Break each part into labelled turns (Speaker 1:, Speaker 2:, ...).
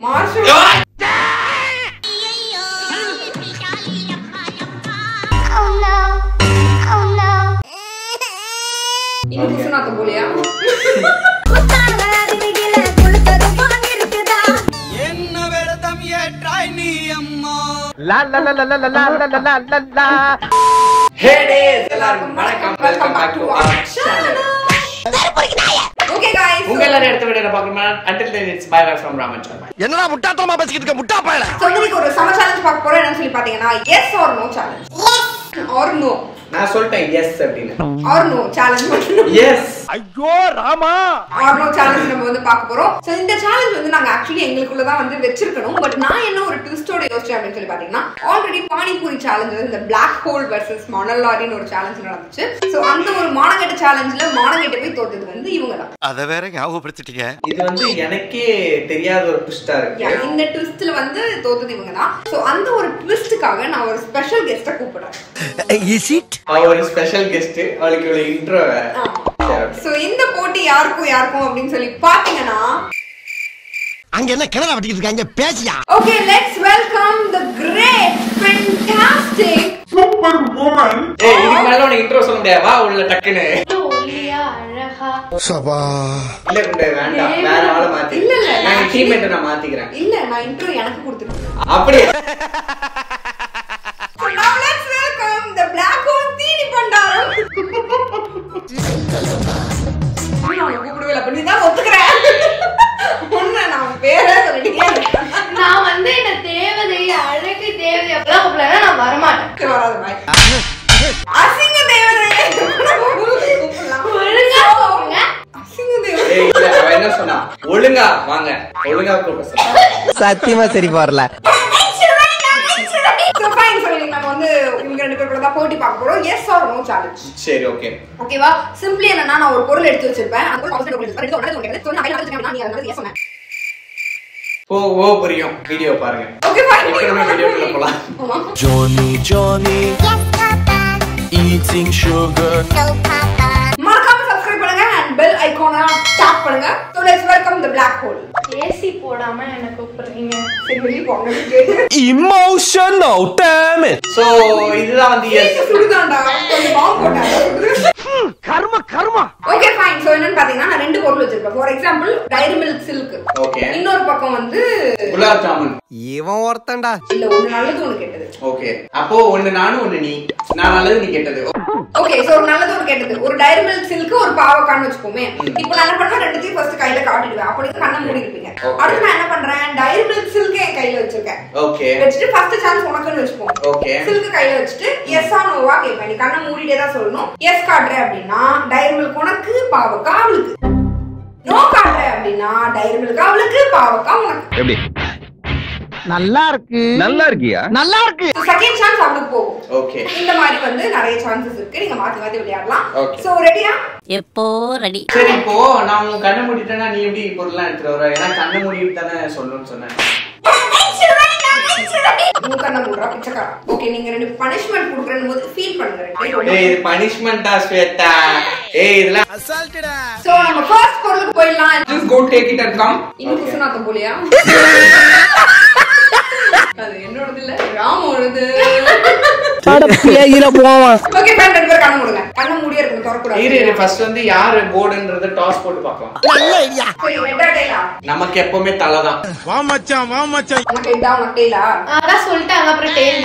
Speaker 1: Marshal
Speaker 2: Oh no. Oh no.
Speaker 1: இன்னும் குசுநாத்த போலியா
Speaker 3: என்ன விரதம் ஏற்றாய் நீ அம்மா
Speaker 4: ஹே டேஸ் எல்லாருக்கும் வணக்கம் welcome back to our channel
Speaker 1: okay guys
Speaker 4: உங்க எல்லாரும் எடுத்த வீடியோல பார்க்கணுமா until then it's bye bye from Raman Sharma
Speaker 3: என்னடா முட்டாத்தனமா பேசிக்கிட்டு இருக்க முட்டா பயல
Speaker 1: ஸோ இன்னைக்கு ஒரு சம சேலஞ்ச் பார்க்க போறோம் என்னன்னு சொல்லி பாத்தீங்கன்னா yes or no challenge or no
Speaker 4: நான் சொல்லிட்டேன் எஸ் அப்படின்னு
Speaker 1: ஆர் நோ சேலஞ்ச் மட்டும்
Speaker 4: எஸ்
Speaker 3: ஐயோ ராமா
Speaker 1: ஆர் நோ சேலஞ்ச் நம்ம வந்து பார்க்க போறோம் ஸோ இந்த சேலஞ்ச் வந்து நாங்க ஆக்சுவலி எங்களுக்குள்ள தான் வந்து வச்சிருக்கணும் பட் நான் என்ன ஒரு ட்விஸ்டோட யோசிச்சேன் அப்படின்னு சொல்லி பாத்தீங்கன்னா ஆல்ரெடி பானிபூரி சேலஞ்ச் இந்த பிளாக் ஹோல் வர்சஸ் மணல் லாரின்னு ஒரு சேலஞ்ச் நடந்துச்சு ஸோ அந்த ஒரு மானகெட்ட சேலஞ்சில் மானகெட்ட போய் தோத்தது வந்து இவங்க தான்
Speaker 3: அத வேற ஞாபகப்படுத்திட்டீங்க
Speaker 4: இது வந்து எனக்கே தெரியாத ஒரு ட்விஸ்டா இருக்கு
Speaker 1: இந்த ட்விஸ்ட்ல வந்து தோத்தது இவங்க தான் ஸோ அந்த ஒரு ட்விஸ்ட்டுக்காக நான் ஒரு ஸ்பெஷல் கெஸ்ட்டை கூப்பிடுறேன்
Speaker 3: இஸ் இட்
Speaker 4: அவ ஒரு ஸ்பெஷல் கெஸ்ட் அவளுக்கு இவ்வளவு இன்ட்ரோ
Speaker 1: ஸோ இந்த போட்டி யாருக்கும் யாருக்கும் அப்படின்னு சொல்லி பாத்தீங்கன்னா
Speaker 3: அங்க என்ன கிணறு வட்டிக்கிட்டு இருக்காங்க பேசியா
Speaker 1: okay let's welcome the great fantastic
Speaker 4: ஏய் இதுக்கு மேல உனக்கு இன்ட்ரோ சொல்ல முடியாது வா உள்ள டக்குன்னு
Speaker 2: ஒல்லியா அழகா
Speaker 3: சபா
Speaker 4: இல்ல குண்டே வேண்டாம் வேற ஆளை மாத்தி
Speaker 1: இல்ல, இல்ல,
Speaker 4: நான்
Speaker 1: நான்
Speaker 4: டீம்மேட்டை நான் மாத்திக்கிறேன்
Speaker 1: இல்ல நான் இன்ட்ரோ எனக்கு கொடுத்துருக்கேன்
Speaker 4: அப்படியே
Speaker 1: So now let's welcome the black hole தீனி பண்டாரம் நான் உன்னை கூப்பிடவே இல்லை, அப்ப நீ தான் ஒத்துக்கிறேன். உன்னை நான் பேரே சொல்லிட்டே இருக்கேன்.
Speaker 2: நான் வந்து என்ன தேவதை அழகு தேவதை அப்பெல்லாம் கூப்பிடல நான் வரமாட்டேன்
Speaker 1: சரி, வராத பாய். அசிங்க தேவதை. கூப்பிடலாம்.
Speaker 2: ஒழுங்கா போங்க
Speaker 1: அசிங்க தேவதை.
Speaker 4: ஏய் இல்ல அவ என்ன சொன்னா ஒழுங்கா வாங்க ஒழுங்கா கூப்பிட சொன்னா
Speaker 5: சத்தியமா சரி வரல
Speaker 1: So fine, so இன்னைக்கு நம்ம வந்து இவங்க ரெண்டு பேர் கூட தான் போட்டி பார்க்க போறோம் எஸ் ஆர் நோ சேலஞ்ச்
Speaker 4: சரி ஓகே
Speaker 1: ஓகேவா சிம்பிளி என்னன்னா நான் ஒரு பொருள் எடுத்து வச்சிருப்பேன் அந்த பொருள் அவசரம் எடுத்து வச்சிருப்பேன். ரெண்டு ஒண்ணு எடுத்து சொன்னா கையில வச்சிருக்கேன் நீ அதனால yes சொன்னேன்
Speaker 4: ஓ ஓ புரியும் வீடியோ பாருங்க
Speaker 1: ஓகே ஃபைன்
Speaker 4: இப்ப நம்ம வீடியோக்குள்ள போலாம்
Speaker 1: ஆமா
Speaker 6: Johnny, Johnny,
Speaker 2: Yes, Papa.
Speaker 6: eating sugar.
Speaker 2: No, Papa.
Speaker 1: மறக்காம சப்ஸ்கிரைப் பண்ணுங்க அண்ட் பெல் ஐகானை டாப் பண்ணுங்க so let's welcome the black hole
Speaker 2: AC போடாம என்ன கூப்பிடுறீங்க
Speaker 1: சரி வெளியே போங்க கேட்டு
Speaker 6: Emotional, damn it!
Speaker 4: சோ இதுதான் வந்து எஸ்
Speaker 1: சுடுதாண்டா கொஞ்சம் பாம்பு போட்டாங்க
Speaker 3: கர்ம கர்மா
Speaker 1: ஓகே ஃபைன் சோ என்னன்னு பாத்தீங்கன்னா நான் ரெண்டு பொருள் வச்சிருப்பேன் for example dairy milk silk
Speaker 4: Okay.
Speaker 1: இன்னொரு பக்கம் வந்து
Speaker 4: குலாப் ஜாமுன்
Speaker 5: இவன் ஒருத்தன்டா
Speaker 1: இல்ல ஒண்ணு நல்லது ஒண்ணு கெட்டது
Speaker 4: ஓகே அப்போ ஒண்ணு நானும் ஒண்ணு நீ நான் நல்லது நீ கெட்டது
Speaker 1: ஓகே சோ ஒரு நல்லது ஒரு கெட்டது ஒரு டைரி மில்க் சில்க் ஒரு பாவக்கான்னு வச்சுக்கோமே இப்போ நான் என்ன பண்ணுவேன் ரெண்டுத்தையும் ஃபர்ஸ்ட் கையில காட்டிடுவேன் அப்படி கண்ணை மூடி இருப்பீங்க
Speaker 4: Okay.
Speaker 1: அடுத்து நான் என்ன பண்றேன் டைரி மில்க் சில்க் என் கையில வச்சிருக்கேன்
Speaker 4: ஓகே
Speaker 1: வச்சுட்டு ஃபர்ஸ்ட் சான்ஸ் உனக்குன்னு வச்சுப்போம்
Speaker 4: Okay.
Speaker 1: சில்க் கையில வச்சுட்டு எஸ் ஆ நோவா கேட்பேன் நீ கண்ணை மூடிட்டே தான் சொல்லணும் எஸ் காட்டுறேன் அப்படின்னா டைரி மில்க் உனக்கு பாவக்கா அவளுக்கு நோ காட்டுறேன் அப்படின்னா டைரி மில்க் அவளுக்கு பாவக்கா உனக்கு
Speaker 6: எப்படி
Speaker 5: நல்லா இருக்கு
Speaker 6: நல்லா இருக்கியா
Speaker 5: நல்லா இருக்கு
Speaker 1: செகண்ட் சான்ஸ் அவளுக்கு போகும்
Speaker 4: ஓகே
Speaker 1: இந்த மாதிரி வந்து நிறைய சான்சஸ் இருக்கு நீங்க மாத்தி மாத்தி விளையாடலாம்
Speaker 4: Okay.
Speaker 1: சோ ரெடியா
Speaker 7: எப்போ ரெடி
Speaker 4: சரி இப்போ நான் உன் கண்ணை மூடிட்டேன்னா நீ எப்படி பொருள்லாம் எடுத்துட்டு வர ஏன்னா கண்ணை மூடிட்டு தானே சொல்லணும்னு சொன்னேன்
Speaker 1: மூக்கண்ண மூடுறா பிச்சைக்காரா ஓகே நீங்க ரெண்டு பனிஷ்மெண்ட் கொடுக்குறேன்னு போது ஃபீல் பண்ணுங்க ரெண்டு
Speaker 4: ஏய் இது பனிஷ்மெண்டா ஸ்வேதா ஏய் இதெல்லாம்
Speaker 3: அசால்ட்டடா
Speaker 1: சோ நம்ம ஃபர்ஸ்ட் பொருளுக்கு போயிடலாம்
Speaker 4: just go take it and come
Speaker 1: இன்னும் குசுநாத்தம் போலியா அது என்னோடது இல்ல ராமோடது
Speaker 5: பேயில போவான்
Speaker 1: ஓகே ஃப்ரெண்ட் ரெண்டு பேரும் கண்ண மூடுங்க கண்ண மூடியே இருக்கணும் திறக்கூடாது
Speaker 4: இரு இரு ஃபர்ஸ்ட் வந்து யாரு போர்டுன்றத டாஸ் போட்டு பார்க்கலாம்
Speaker 3: நல்ல ஐடியா
Speaker 1: சரி ரெட்டா டேலா
Speaker 4: நமக்கு எப்பவுமே தலை தான்
Speaker 3: வா மச்சான் வா மச்சான்
Speaker 1: உனக்கு ஹெட்டா உனக்கு டேலா
Speaker 2: அதான் சொல்லிட்டாங்க அப்புறம் டேல்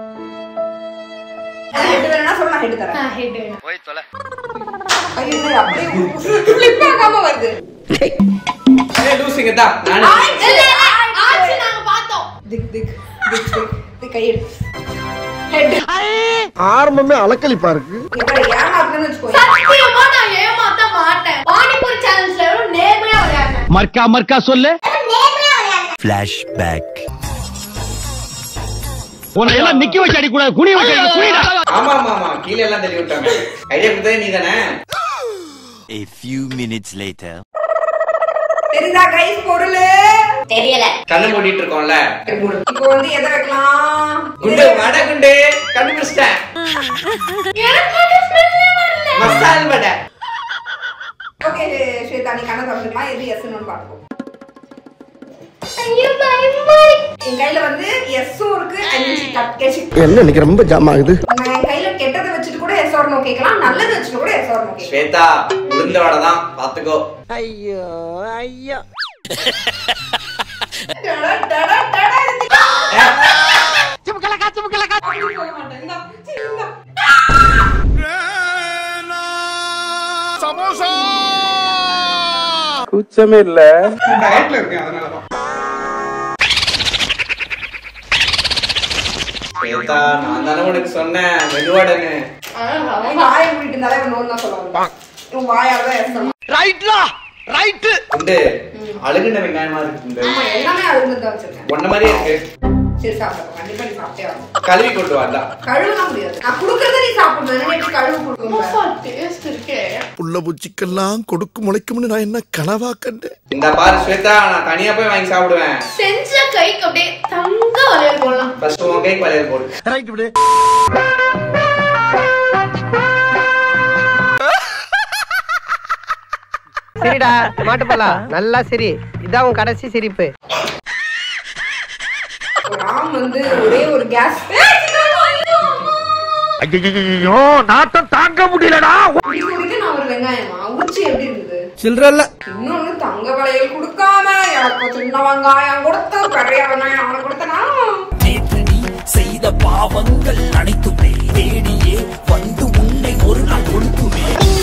Speaker 1: ஹெட் வேணா சொல்ல நான் ஹெட் தரேன்
Speaker 2: ஹெட் வேணும்
Speaker 3: போய் தொலை
Speaker 1: ஐயோ இது அப்படியே ஃபிளிப் ஆகாம வருது
Speaker 4: ஏய் லூசிங்க தான் நானே
Speaker 2: இல்ல, இல்ல, ஆச்சு நாங்க பார்த்தோம்
Speaker 1: திக் திக் திக் திக் திக் கையெடு ஹெட்
Speaker 5: ஆரம்பமே அலக்களிப்பா இருக்கு
Speaker 1: இப்ப ஏமாத்துன்னு வச்சுக்கோ
Speaker 2: சத்தியமா நான் ஏமாத்த மாட்டேன் பானிபூரி சேலஞ்ச்ல வெறும் நேர்மையா விளையாடுறேன்
Speaker 6: மர்க்கா மர்க்கா சொல்லு
Speaker 2: நேர்மையா விளையாடுறேன்
Speaker 6: Flashback. உன்னை எல்லாம் நிக்க வச்சு அடி கூடாது குனி வச்சு அடி குனிடா
Speaker 4: ஆமா ஆமா ஆமா கீழே எல்லாம் தள்ளி விட்டாங்க ஐடியா கொடுத்ததே நீ தானே
Speaker 6: A few minutes later.
Speaker 1: தெரியுதா கைஸ் பொருள்
Speaker 2: தெரியல
Speaker 4: கண்ணு மூடிட்டு இருக்கோம்ல
Speaker 1: இப்போ வந்து எதை வைக்கலாம்
Speaker 4: குண்டு வடை குண்டு கண்டுபிடிச்சிட்டேன்
Speaker 2: எனக்கு மட்டும் ஸ்மெல்லே வரல
Speaker 4: மசால் வடை
Speaker 1: ஓகே ஸ்வேதா நீ கண்ணை திறந்துக்கலாம் எது எஸ்ன்னு பார்ப்போம்
Speaker 2: ஐயோ, bye, bye.
Speaker 1: என் கையில வந்து எஸ்ஸும் இருக்கு and then she cut- she-
Speaker 5: என்ன இன்னைக்கு ரொம்ப ஜாம் ஆகுது
Speaker 1: நான் என் கையில கெட்டதை வச்சுட்டு கூட எஸ் ஆர் நோ கேட்கலாம் நல்லது வச்சுட்டு கூட எஸ் ஆர் நோ கேட்கலாம்
Speaker 4: ஸ்வேதா உளுந்த வடை தான் பாத்துக்கோ
Speaker 5: ஐயோ ஐயோ
Speaker 1: டடா, டடா, டடா, இது- அப்படி போக மாட்டேன். இந்தா, சரி, இந்தா.
Speaker 7: கூச்சமே இல்ல
Speaker 4: டயட்ல இருக்கேன் அதனாலதான் ஸ்வேதா நான் தானே உனக்கு சொன்னேன் மெதுவாடன்னு
Speaker 1: அவன் வாயை மூடிட்டு இருந்தாலே அவன் நோன்னு தான் சொல்லுவான் இவன் வாயால தான் எஸ் சொல்லுவான்
Speaker 5: ரைட்லா ரைட்டு
Speaker 4: உண்டு அழுகுன வெங்காயமா இருக்கு உண்டு
Speaker 1: ஆமா எல்லாமே அழுகுனது தான் வச்சிருக்கேன்
Speaker 4: உன்ன மாதிரியே இருக்கு
Speaker 1: சரி சாப்பிடுறோம் கண்டிப்பா நீ சாப்பிட்டே ஆகணும்
Speaker 4: கழுவி கொண்டு வாண்டா
Speaker 1: கழுவலாம் முடியாது நான் குடுக்கறத நீ சாப்பிடணும் என்ன எப்படி கழுவு கொடுக்க
Speaker 2: புதுசா taste இருக்கே.
Speaker 5: புள்ள பூச்சிக்கெல்லாம் கொடுக்கு முளைக்கும்னு நான் என்ன கனவா கண்டேன்
Speaker 4: இந்த பாரு ஸ்வேதா நான் தனியா போய் வாங்கி சாப்பிடுவேன்
Speaker 2: செஞ்ச கைக்கு அப்படியே தங்க வளையல் போடலாம்
Speaker 4: ஃபர்ஸ்ட் உன் கைக்கு வளையல் போடு
Speaker 5: ரைட் விடு
Speaker 8: சரிடா மாட்டுப்பலா நல்லா சரி இதான் உன் கடைசி சிரிப்பு
Speaker 1: ராம் வந்து ஒரே ஒரு கேஸ்
Speaker 5: ஐயோ நாத்தம் தாங்க முடியலடா
Speaker 1: இப்படி சொல்லிட்டு நான் ஒரு வெங்காயமா உச்சி எப்படி இருந்தது
Speaker 5: சில்றல்ல
Speaker 1: இன்னொன்னு தங்க வளையல் கொடுக்காம எனக்கு சின்ன வெங்காயம் கொடுத்து பெரிய வெங்காயம் அவனுக்கு கொடுத்தனா
Speaker 3: நேற்று நீ செய்த பாவங்கள் அனைத்துமே தேடியே வந்து உன்னை ஒரு நாள் கொடுக்குமே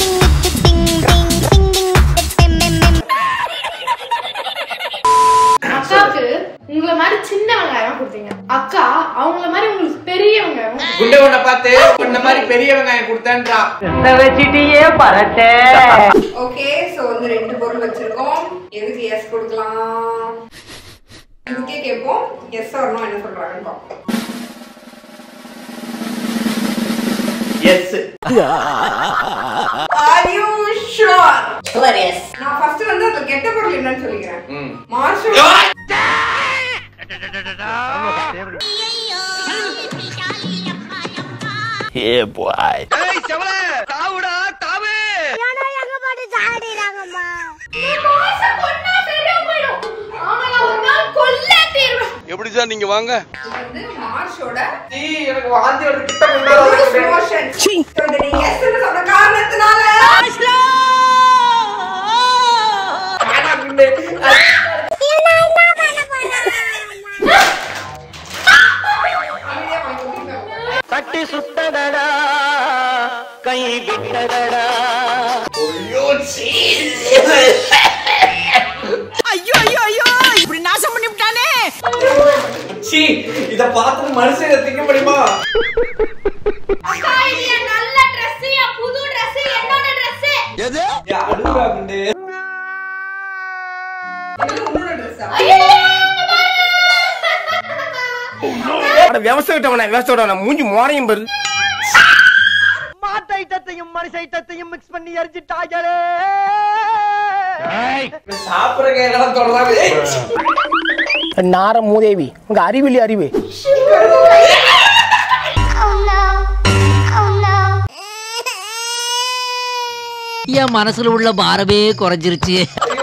Speaker 2: அக்காவுக்கு உங்களை மாதிரி சின்ன வெங்காயம் கொடுத்தீங்க அக்கா அவங்கள மாதிரி உங்களுக்கு பெரிய வெங்காயம்
Speaker 4: குண்டை உன்னை பார்த்து உன்ன மாதிரி பெரிய வெங்காயம் கொடுத்தேன்றா
Speaker 8: வச்சிட்டியே பரட்ட
Speaker 1: ஓகே சோ வந்து ரெண்டு பொருள் வச்சிருக்கோம் எதுக்கு எஸ் கொடுக்கலாம் இதுக்கே கேட்போம் எஸ் வரணும் என்ன சொல்றாங்கன்னு பார்ப்போம்
Speaker 4: எஸ்
Speaker 1: Are you sure? நான் ஃபர்ஸ்ட் வந்து அந்த கெட்ட பொருள் என்னன்னு சொல்லிக்கிறேன்
Speaker 4: ம்
Speaker 1: மார்ஷல்
Speaker 6: Yeah, boy.
Speaker 7: எப்படி சார் நீங்க வாங்க
Speaker 1: இது வந்து மார்ஷோட
Speaker 4: சீ, எனக்கு வாந்தி வருது கிட்ட
Speaker 1: loose
Speaker 4: கொண்டு
Speaker 1: motion. So, இதை நீங்க yes ன்னு சொன்ன காரணத்தினால
Speaker 4: வேணாம் குண்டு
Speaker 1: அமைதியா வாங்கி கொடுங்க.
Speaker 8: கட்டி சுட்டதடா கை விட்டதடா
Speaker 4: ஐயோ சீ
Speaker 3: ஐயோ ஐயோ ஐயோ இப்படி நாசம் பண்ணி விட்டானே
Speaker 4: சீ இத பார்த்து மனுஷங்க திங்க முடியுமா
Speaker 2: அக்கா இது என் நல்ல Dress, என் புது Dress, என்னோட Dress.
Speaker 7: எது
Speaker 4: ஏ, அழுகுறா குண்டு
Speaker 1: இது உன்னோட dress ஆ?
Speaker 2: ஐயோ,
Speaker 5: விவசாய விட்டவன விவசாய விட்டவன மூஞ்சி மோரையும் பெரு
Speaker 8: மாட்டு ஐட்டத்தையும் மனுஷ ஐட்டத்தையும் மிக்ஸ் பண்ணி எரிஞ்சிட்டாங்களே
Speaker 4: சாப்பிடுற கையெல்லாம் தொடராது
Speaker 8: நார மூதேவி உங்க அறிவிலி அறிவு
Speaker 9: என் மனசுல உள்ள பாரமே குறைஞ்சிருச்சு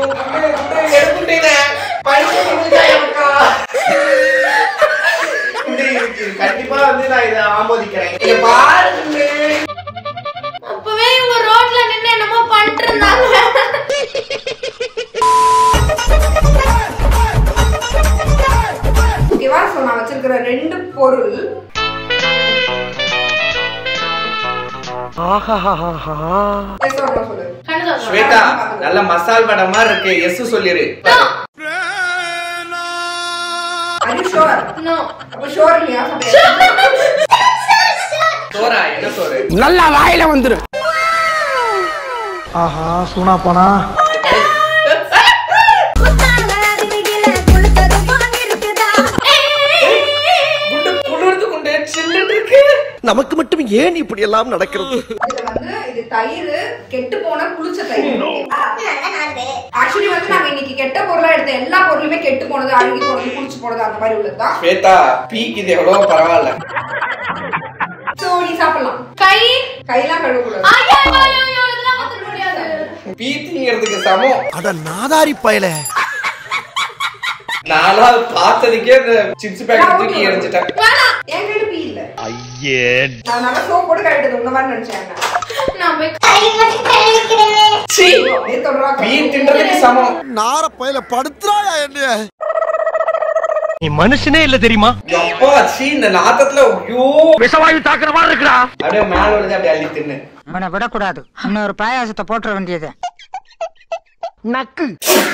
Speaker 4: கண்டிப்பா வந்து நான் இதை ஆமோதிக்கிறேன் இங்க பாரு குண்டு.
Speaker 2: அப்பவே இவங்க ரோட்ல நின்னு என்னமோ பண்ணிட்டு இருந்தாங்க
Speaker 1: ஓகேவா சோ நான் வச்சிருக்கிற ரெண்டு பொருள் yes or no சொல்லு
Speaker 2: கண்ணு
Speaker 4: ஸ்வேதா நல்ல மசால் வடை மாதிரி இருக்கு எஸ் சொல்லிரு
Speaker 1: Are you sure?
Speaker 2: நோ
Speaker 1: அப்ப sure இல்லையா சொல்றேன்
Speaker 4: சோறா என்ன சோறு
Speaker 5: நல்லா வாயில வந்துரு ஆஹா சூனா போனா
Speaker 4: குண்டு குளிர்ந்து குண்டு சில்லுன்னு இருக்கு
Speaker 5: நமக்கு மட்டும் ஏன் இப்படி எல்லாம் நடக்கிறது
Speaker 1: இதுல வந்து இது தயிர் கெட்டு போன புளிச்ச தயிர் ஆக்சுவலி வந்து நாங்க இன்னைக்கு கெட்ட பொருளா எடுத்த எல்லா பொருளுமே கெட்டு போனது அழுகி போனது புளிச்சு போனது அந்த மாதிரி உள்ளதுதான்
Speaker 4: ஸ்வேதா பீக்கு இது எவ்வளவு பரவாயில்ல
Speaker 1: சோ நீ சாப்பிடலாம்
Speaker 2: கை
Speaker 1: கையெல்லாம் கழுவக்கூடாது
Speaker 2: ஐயோ ஐயோ ஐயோ இதெல்லாம் மாத்த முடியாது
Speaker 4: பீத்திங்கிறதுக்கு சமம்
Speaker 5: அட நாதாரி பயல
Speaker 4: நானா பார்த்ததுக்கே இந்த சிப்ஸ் பேக்கெட் தூக்கி எரிஞ்சிட்டேன்
Speaker 1: வேணாம் என் கையில பீ இல்ல
Speaker 6: ஐயே
Speaker 1: நான் நல்லா சோப் போட்டு கழுவிட்டது உங்க மாதிரி நினைச்சேன்
Speaker 2: நான் போய்
Speaker 4: சீ
Speaker 1: அப்படியே தொடரா
Speaker 4: பீ தின்றதுக்கு சமம்
Speaker 5: நார பயில படுத்துறாயா என்ன நீ மனுஷனே இல்ல தெரியுமா
Speaker 4: எப்பா சீ இந்த நாத்தத்துல ஐயோ
Speaker 5: விஷவாயு தாக்குற மாதிரி இருக்குடா
Speaker 4: அப்படியே மேல விழுந்து அப்படியே அள்ளி தின்னு
Speaker 8: அவனை விடக்கூடாது இன்னொரு பாயாசத்தை போட்டுற வேண்டியது நக்கு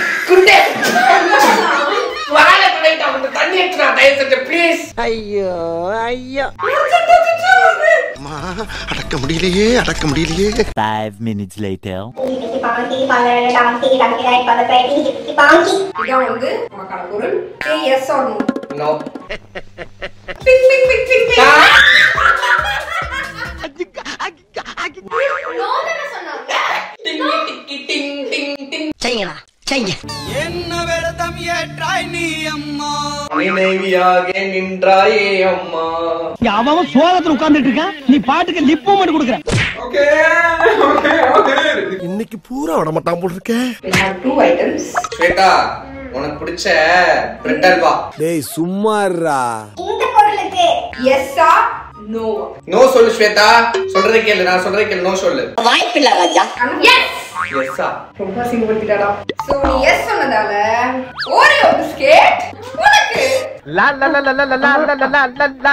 Speaker 4: வாழை கடையிட்ட வந்து தண்ணி எடுத்துடா தயவு செஞ்சு ப்ளீஸ்
Speaker 8: ஐயோ ஐயோ
Speaker 5: அடக்க முடியலையே அடக்க முடியலையே
Speaker 6: Five minutes later.
Speaker 1: இதான் வந்து உனக்கான பொருள் say yes or no
Speaker 4: no
Speaker 1: ping ping ping ping ping
Speaker 2: no தானே சொன்னாங்க
Speaker 4: டிங் டிக்கி டிங் டிங் டிங்
Speaker 8: செய்யுங்களா செய்யுங்க
Speaker 4: நினைவியாக நின்றாயே அம்மா
Speaker 5: அவன் சோகத்துல உட்கார்ந்துட்டு இருக்கான் நீ பாட்டுக்கு லிப்பு மட்டும் கொடுக்குற
Speaker 4: ஓகே ஓகே ஓகே
Speaker 5: இன்னைக்கு பூரா விட மாட்டான் போல் இருக்கேன்
Speaker 1: we have two items
Speaker 4: Shweta உனக்கு பிடிச்ச பிரெட் அல்வா
Speaker 5: டேய் சும்மாறா
Speaker 1: yes ஆ no
Speaker 4: நோ சொல்லு ஸ்வேதா சொல்றதை கேளு நான் சொல்றதை கேளு நோ சொல்லு
Speaker 8: வாய்ப்பில்லை ராஜா
Speaker 2: எஸ்
Speaker 4: எஸ்ஸா
Speaker 1: ரொம்ப சிங்கப்படுத்திட்டாடா சோ நீ எஸ் சொன்னதால ஓரியோ பிஸ்கெட் உனக்கு
Speaker 8: லா லா லா லா லா லா லா லா லா லா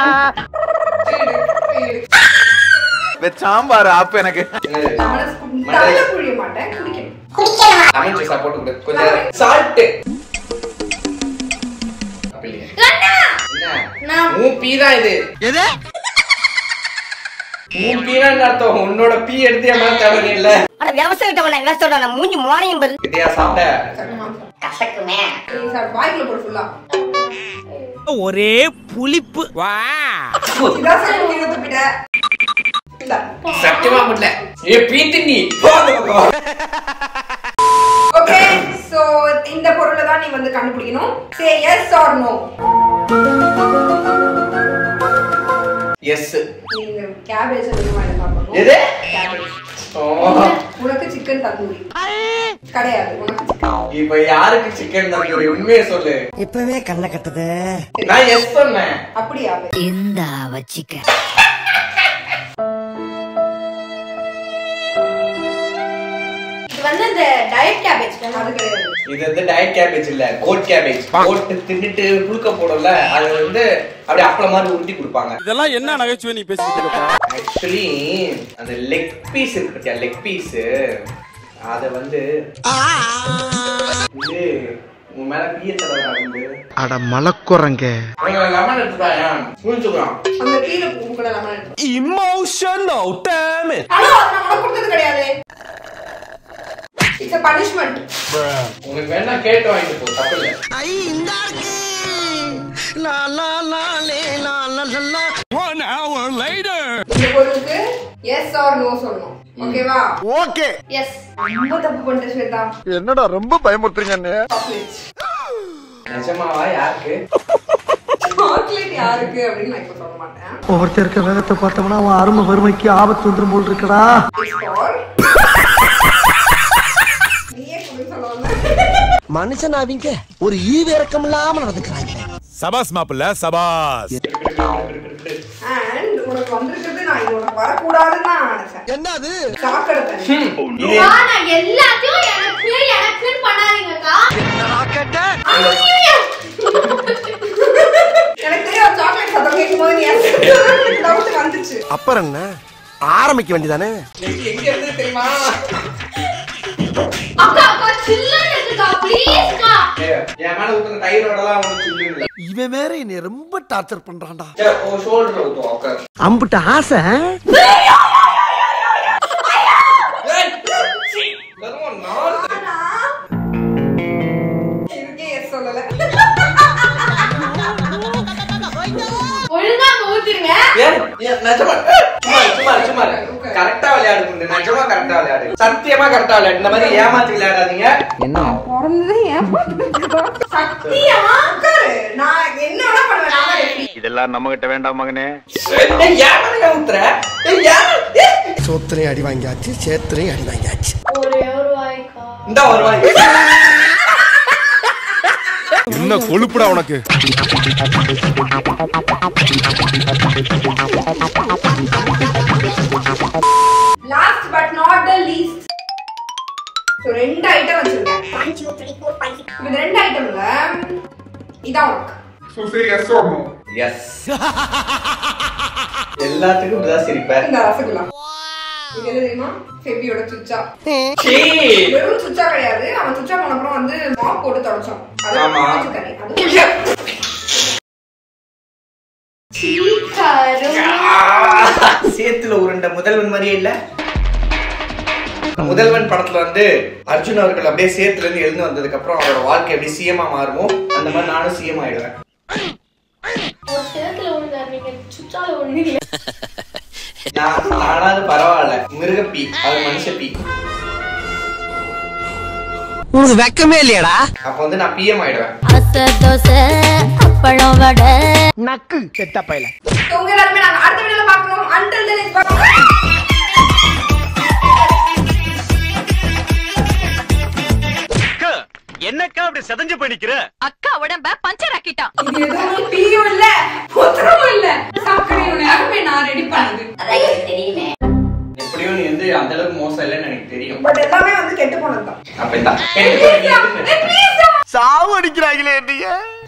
Speaker 7: சாம்பார் ஆப்பு எனக்கு
Speaker 1: மனசு தலை புழிய மாட்டேன் குடிக்கணும்
Speaker 4: லெமன் ஜூஸ் போட்டு கொடு கொஞ்சம் சால்ட் அப்படியே என்ன உன் பீ தான் இது
Speaker 5: எது
Speaker 4: உன் பீனா அர்த்தம் உன்னோட பீ எடுத்து என் மேல தேவை இல்ல
Speaker 8: அட விவசாயிட்டவன விவசாயோட மூஞ்சி மோனையும் பாரு
Speaker 4: இதையா சாப்பிட்ட
Speaker 8: கசக்குமே
Speaker 1: நீ சார் வாய்க்குள்ள போடு ஃபுல்லா
Speaker 6: ஒரே புளிப்பு
Speaker 1: இதான் சார் கீழே துப்பிட்ட இந்தா
Speaker 4: சத்தியமா முடியல ஏ பீ தின்னி போ அந்த பக்கம்
Speaker 1: ஓகே சோ இந்த பொருளை தான் நீ வந்து கண்டுபிடிக்கணும் say yes or no
Speaker 4: yes
Speaker 1: நீங்க கேபேஜ் அதிகமா என்ன சாப்பிடணும்
Speaker 4: எது?
Speaker 1: கேபேஜ்
Speaker 4: ஓ
Speaker 1: உனக்கு சிக்கன் தந்தூரி கிடையாது உனக்கு chicken.
Speaker 4: இப்ப யாருக்கு சிக்கன் தந்தூரி உண்மையை சொல்லு
Speaker 8: இப்பவே கண்ணை கட்டுது
Speaker 4: நான் எஸ் சொன்னேன்
Speaker 1: அப்படியா
Speaker 9: இந்த வச்சிக்க
Speaker 2: இது வந்து இந்த டயட் கேபேஜ்
Speaker 1: அது கிடையாது
Speaker 4: இது வந்து டயட் கேபேஜ் இல்ல கோட் கேபேஜ் கோட் தின்னுட்டு புழுக்க போடும்ல அது வந்து அப்படியே அப்பள மாதிரி உருட்டி கொடுப்பாங்க
Speaker 7: இதெல்லாம் என்ன நகைச்சுவை நீ பேசிட்டு இருக்க
Speaker 4: ஆக்சுவலி அந்த லெக் பீஸ் இருக்கு பத்தியா லெக் பீஸ் அத வந்து இது உன் மேல பிய தடவை வந்து
Speaker 5: அட மலக்குறங்க
Speaker 4: லெமன் எடுத்துட்டாயா புரிஞ்சுக்கலாம்
Speaker 1: அந்த கீழே உங்களை லெமன் எடுத்து
Speaker 7: இமோஷனல் டேம்
Speaker 1: ஹலோ அது நான் உனக்கு கொடுத்தது கிடையாது இட்ஸ் a punishment
Speaker 4: உங்களுக்கு வேணா கேட்டு வாங்கிட்டு போ தப்பு இல்ல
Speaker 5: ஐ இந்த லா லா லா லே லா லா லா லா
Speaker 6: One hour later.
Speaker 1: இந்த பொருளுக்கு எஸ் ஆர் நோ சொல்லணும் ஓகேவா
Speaker 5: ஓகே
Speaker 2: எஸ்
Speaker 1: ரொம்ப தப்பு பண்ணிட்டு ஸ்வேதா
Speaker 5: என்னடா ரொம்ப பயமுறுத்துறீங்க அண்ணே
Speaker 1: சாக்லேட்
Speaker 4: நிஜமாவா யாருக்கு
Speaker 1: சாக்லேட் யாருக்கு அப்படின்னு நான் இப்ப சொல்ல மாட்டேன்
Speaker 8: ஒவ்வொருத்தர் இருக்க வேகத்தை பார்த்தோம்னா அவன் அருமை வறுமைக்கு ஆபத்து வந்துரும் போல் இருக்கடா
Speaker 1: இட்ஸ் ஃபார் நீயே கொடுன்னு சொல்ல வந்த
Speaker 5: மனுஷன் அவங்க ஒரு ஈவிரக்கம் இல்லாம நடந்துக்கிறாங்க
Speaker 6: சபாஸ் மாப்பிள்ள சபாஸ்
Speaker 1: அண்ட் உனக்கு வந்திருக்கிறது நான் இது உனக்கு வரக்கூடாதுன்னு தான் நினைச்சேன்
Speaker 5: என்னது
Speaker 1: சாக்கடை தண்ணி
Speaker 4: இது
Speaker 2: நான் எல்லாத்தையும் எனக்கு எனக்குன்னு பண்ணாதீங்கக்கா
Speaker 1: எனக்கு தெரியும் சாக்லேட் சத்தம் கேட்கும் போது நீ டவுட் வந்துச்சு
Speaker 5: அப்புறம் என்ன ஆரம்பிக்க வேண்டியதானே
Speaker 4: எங்க இருந்து தெரியுமா
Speaker 2: அக்கா அக்கா சில்லுன்னு இருக்குக்கா ப்ளீஸ்க்கா
Speaker 4: ஏய், என் மேல ஊத்துன தயிரோட எல்லாம் ஒண்ணு சொல்லு இல்ல
Speaker 5: இவன் வேற என்னை ரொம்ப டார்ச்சர் பண்றான்டா
Speaker 4: சரி, உன் ஷோல்டர் ஊத்துவோம் உட்கார்
Speaker 8: அம்புட்ட ஆசை
Speaker 4: ஏய், சீ, கருமம், நாலு
Speaker 1: இதுக்கே எஸ் சொல்லல
Speaker 2: ஒழுங்கா அங்க ஊத்திருங்க
Speaker 4: ஏன், ஏன், நிஜமா ஏய், சும்மா இரு, சும்மா இரு, சும்மா இரு. கரெக்டா விளையாடு குண்டு நிஜமா கரெக்டா விளையாடு சத்தியமா கரெக்டா விளையாடு இந்த மாதிரி ஏமாத்தி விளையாடாதீங்க என்ன
Speaker 1: பிறந்ததே ஏன் சத்தியா உட்காரு நான் என்ன வேணா பண்ணுவேன் நான் தான் referee.
Speaker 6: இதெல்லாம் நம்ம கிட்ட வேண்டாம் மகனே
Speaker 4: ஏய், ஏன் மேல ஊத்துற ஏய், ஏன் ஏய்,
Speaker 5: சோத்திரையும் அடி வாங்கியாச்சு சேத்திரையும் அடி வாங்கியாச்சு
Speaker 2: ஒரே ஒரு வாய்க்கா
Speaker 4: இந்தா வருவாங்க
Speaker 6: என்ன கொழுப்புடா உனக்கு
Speaker 1: last but not the least so ரெண்டு ஐட்டம் வச்சிருக்கேன் இந்த ரெண்டு ஐட்டம்ல இதான் உனக்கு
Speaker 4: எஸ் எல்லாத்துக்கும் இப்படிதான் சிரிப்பேன்
Speaker 1: இந்த ரசகுல்லா இது என்ன தெரியுமா ஃபெபியோட சுச்சா
Speaker 4: சீ.
Speaker 1: வெறும் சுச்சா கிடையாது அவன் சுச்சா போன அப்புறம் வந்து மாப் போட்டு தொடச்சோம் அது
Speaker 4: ஆமா.
Speaker 1: மூச்சு தண்ணி அது
Speaker 4: சேத்துல உருண்ட முதல்வன் மாதிரியே இல்ல முதல்வன் படத்துல வந்து அர்ஜுன் அவர்கள் அப்படியே சேத்துல இருந்து எழுந்து வந்ததுக்கு அப்புறம் அவரோட வாழ்க்கை எப்படி சிஎம்மா மாறுமோ அந்த மாதிரி நானும் சிஎம் ஆயிடுவேன்
Speaker 2: ஒரு சேத்துல விழுந்தாரு நீங்க சுற்றால விழுந்தீங்க
Speaker 4: நான் நானாவது பரவாயில்ல மிருகப்பி அது மனுஷ பி
Speaker 8: உனக்கு வெக்கமே இல்லையாடா
Speaker 4: அப்ப வந்து நான் பிஎம் ஆயிடுவேன்
Speaker 10: அச தோசை அப்பளம் வடை
Speaker 8: நக்கு செத்த பையல
Speaker 1: So, உங்க எல்லாருமே நாங்க அடுத்த வீடியோல பார்க்கணும் அன்டில் தென் இட்ஸ் பை
Speaker 6: என்னக்கா அப்படி செதஞ்சு பண்ணிக்கிற
Speaker 10: அக்கா உடம்ப பஞ்சர் ஆக்கிட்டான்
Speaker 1: இது எதுவும் டீயும் இல்ல புத்திரமும் இல்ல சாக்கடையோட யாருமே நான் ரெடி பண்ணது
Speaker 4: எப்படியும் நீ வந்து அந்த அளவுக்கு மோசம் இல்லைன்னு எனக்கு தெரியும்
Speaker 1: பட் எல்லாமே வந்து கெட்டு போனதுதான்
Speaker 4: அப்ப இந்த
Speaker 6: சாவு அடிக்கிறாங்களே என்னைய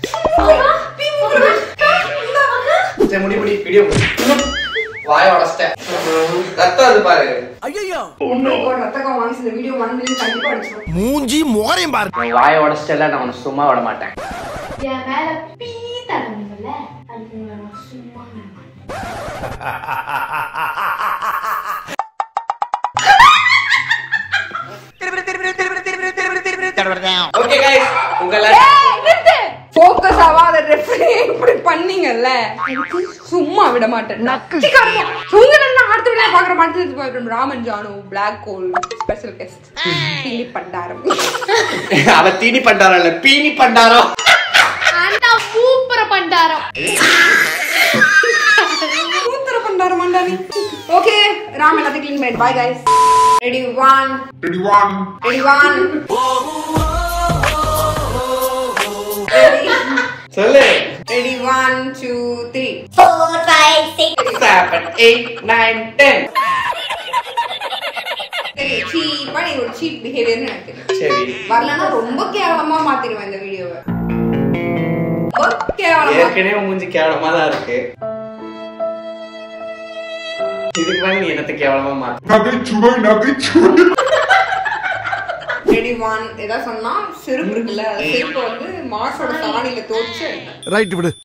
Speaker 4: சரி முடி முடி வீடியோ வாய உடச்சிட்டேன் ரத்தம் அது பாரு
Speaker 1: உங்களுக்கு ஒரு ரத்தகம் வாங்கி இந்த வீடியோ ஒன் மில்லியன் கண்டிப்பா அடிச்சிடும்
Speaker 6: மூஞ்சி முகரையும் பாரு
Speaker 4: நான் வாய உடச்சிட்டல நான் உன்னை சும்மா விட மாட்டேன்
Speaker 2: என் மேல பீ தரணுங்கல்ல அதுக்கு உங்களை நான் சும்மா விட மாட்டேன்.
Speaker 4: ஓகே गाइस உங்க எல்லாரும்
Speaker 1: ஃபோக்கஸ் ஆகாத ரெஃபரி இப்படி பண்ணீங்கல்ல அதுக்கு சும்மா விட மாட்டேன் நக்கு உங்க நான் அடுத்த வீடியோ பாக்குற மாட்டேன் Raman Janu black hole special guest Philip பண்டாரம்
Speaker 4: அவ தீனி பண்டாரம் இல்ல பீனி பண்டாரம்
Speaker 2: அண்ணா சூப்பர பண்டாரம்
Speaker 1: சூத்திர பண்டாரம் மண்டானி ஓகே ராம் எல்லாத்தையும் க்ளீன் பண்ணிட்டு bye guys ready one ready one ready one
Speaker 4: சொல்லு
Speaker 1: ready one two three
Speaker 4: seven eight nine ten
Speaker 1: சரி சீப்பா நீ ஒரு சீப் பிஹேவியர்னு எனக்கு தெரியும்
Speaker 4: சரி
Speaker 1: வரலன்னா ரொம்ப கேவலமா மாத்திடுவேன் இந்த வீடியோவை ரொம்ப கேவலமா
Speaker 4: ஏற்கனவே உன் மூஞ்சி கேவலமா தான் இருக்கு இதுக்கு மேல நீ என்னத்த கேவலமா மாத்த
Speaker 1: ரெடி ஒன் ஏதாவது சொன்னா செருப்பு இருக்குல்ல செருப்பு வந்து மாசோட சாணியில தோச்சு
Speaker 6: ரைட் விடு